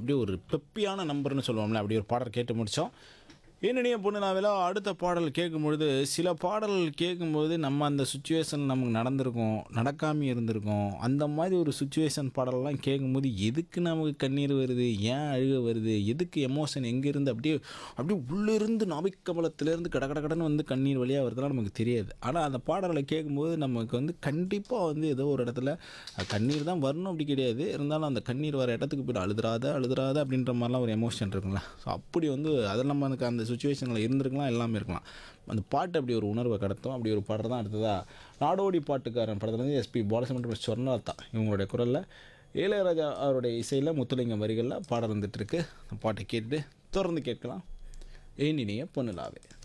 அப்படியே ஒரு பெப்பியான நம்பர்னு சொல்லுவோம்ல அப்படி ஒரு பாடல் கேட்டு முடித்தோம் என்னுடைய பொண்ணு நாவெல்லாம் அடுத்த பாடல் கேட்கும்பொழுது சில பாடல்கள் கேட்கும்போது நம்ம அந்த சுச்சுவேஷன் நமக்கு நடந்திருக்கும் நடக்காமல் இருந்திருக்கும் அந்த மாதிரி ஒரு சுச்சுவேஷன் பாடல்லாம் கேட்கும்போது எதுக்கு நமக்கு கண்ணீர் வருது ஏன் அழுக வருது எதுக்கு எமோஷன் எங்கேருந்து அப்படியே அப்படியே உள்ளிருந்து நாபிக்கமலத்திலேருந்து கட கட கடன்னு வந்து கண்ணீர் வழியாக வருதுலாம் நமக்கு தெரியாது ஆனால் அந்த பாடல்களை கேட்கும்போது நமக்கு வந்து கண்டிப்பாக வந்து ஏதோ ஒரு இடத்துல அஹ், கண்ணீர் தான் வரணும் அப்படி கிடையாது இருந்தாலும் அந்த கண்ணீர் வர இடத்துக்கு போய்ட்டு அழுதுறாத அழுதுறாத அப்படின்ற மாதிரிலாம் ஒரு எமோஷன் இருக்குங்களா ஸோ அப்படி வந்து அதில் நம்ம அதுக்கு அந்த சுச்சுவேஷனில் இருந்திருக்கலாம் எல்லாமே இருக்கலாம் அந்த பாட்டு அப்படி ஒரு உணர்வை கடத்தும் அப்படி ஒரு பாட்டு தான் அடுத்ததாக நாடோடி பாட்டுக்காரன் படத்துலேருந்து எஸ்பி பாலசுமன்றம் சொர்ணலதா இவங்களுடைய குரலில் இளையராஜா அவருடைய இசையில் முத்துலிங்கம் வரிகளில் பாடல் வந்துட்டு இருக்கு அந்த பாட்டை கேட்டுட்டு தொடர்ந்து கேட்கலாம் ஏன் இனிய பொண்ணுலாவே